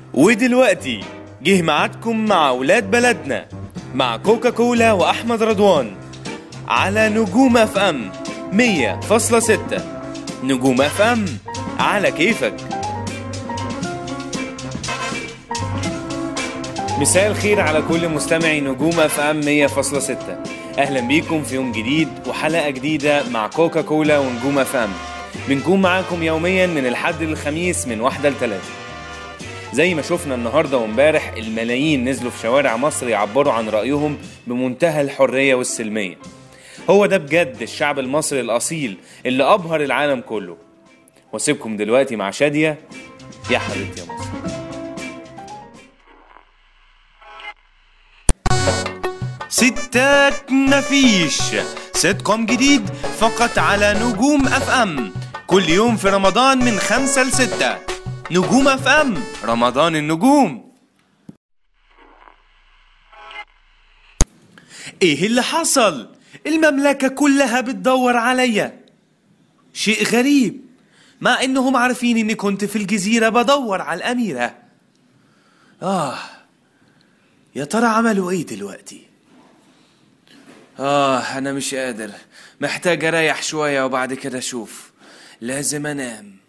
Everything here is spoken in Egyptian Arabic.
ودلوقتي جه ميعادكم مع ولاد بلدنا مع كوكا كولا واحمد رضوان على نجوم اف ام 100.6 نجوم اف ام على كيفك مساء الخير على كل مستمعي نجوم اف ام 100.6 اهلا بيكم في يوم جديد وحلقه جديده مع كوكا كولا ونجوم اف ام بنكون معاكم يوميا من الحد للخميس من واحدة لثلاثة زي ما شفنا النهاردة وامبارح الملايين نزلوا في شوارع مصر يعبروا عن رأيهم بمنتهى الحرية والسلمية هو ده بجد الشعب المصري الأصيل اللي أبهر العالم كله واسيبكم دلوقتي مع شادية يا حبيبتي يا مصر ستات مفيش سيت كوم جديد فقط على نجوم اف ام كل يوم في رمضان من خمسة لستة نجوم اف ام رمضان النجوم ايه اللي حصل المملكة كلها بتدور عليا شيء غريب مع انهم عارفين اني كنت في الجزيرة بدور على الاميرة اه يا ترى عملوا ايه دلوقتي آه أنا مش قادر محتاج أريح شوية وبعد كده أشوف لازم أنام